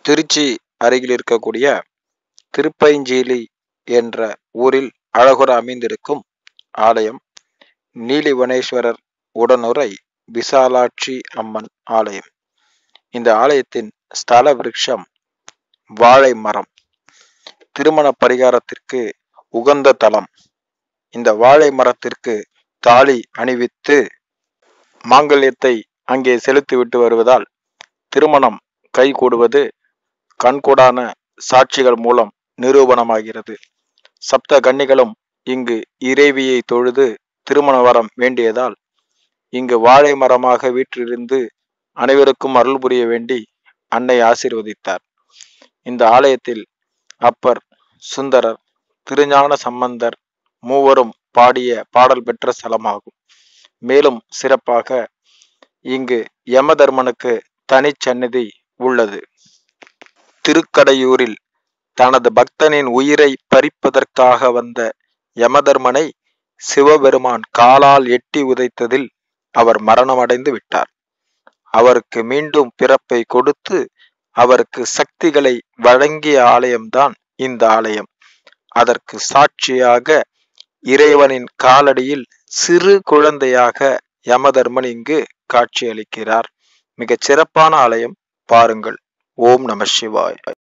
திருச்சி அருகில் இருக்கக்கூடிய திருப்பைஞ்சீலி என்ற ஊரில் அழகுற அமைந்திருக்கும் ஆலயம் நீலிவனேஸ்வரர் உடனுரை விசாலாட்சி அம்மன் ஆலயம் இந்த ஆலயத்தின் ஸ்தல விருட்சம் வாழை மரம் திருமண பரிகாரத்திற்கு உகந்த தலம் இந்த வாழை மரத்திற்கு தாலி அணிவித்து மாங்கல்யத்தை அங்கே செலுத்திவிட்டு வருவதால் திருமணம் கைகூடுவது கண்கூடான சாட்சிகள் மூலம் நிரூபணமாகிறது சப்த கன்னிகளும் இங்கு இறைவியை தொழுது திருமண வரம் வேண்டியதால் இங்கு வாழை மரமாக வீற்றிருந்து அனைவருக்கும் அருள் புரிய வேண்டி அன்னை ஆசீர்வதித்தார் இந்த ஆலயத்தில் அப்பர் சுந்தரர் திருஞான சம்பந்தர் மூவரும் பாடிய பாடல் பெற்ற ஸ்தலமாகும் மேலும் சிறப்பாக இங்கு யமதர்மனுக்கு தனிச்சந்நிதி உள்ளது திருக்கடையூரில் தனது பக்தனின் உயிரை பறிப்பதற்காக வந்த யமதர்மனை சிவபெருமான் காலால் எட்டி உதைத்ததில் அவர் மரணமடைந்து விட்டார் அவருக்கு மீண்டும் பிறப்பை கொடுத்து அவருக்கு சக்திகளை வழங்கிய ஆலயம்தான் இந்த ஆலயம் அதற்கு சாட்சியாக இறைவனின் காலடியில் சிறு குழந்தையாக யமதர்மன் இங்கு காட்சியளிக்கிறார் மிகச் சிறப்பான ஆலயம் பாருங்கள் ஓம் நம சிவாய்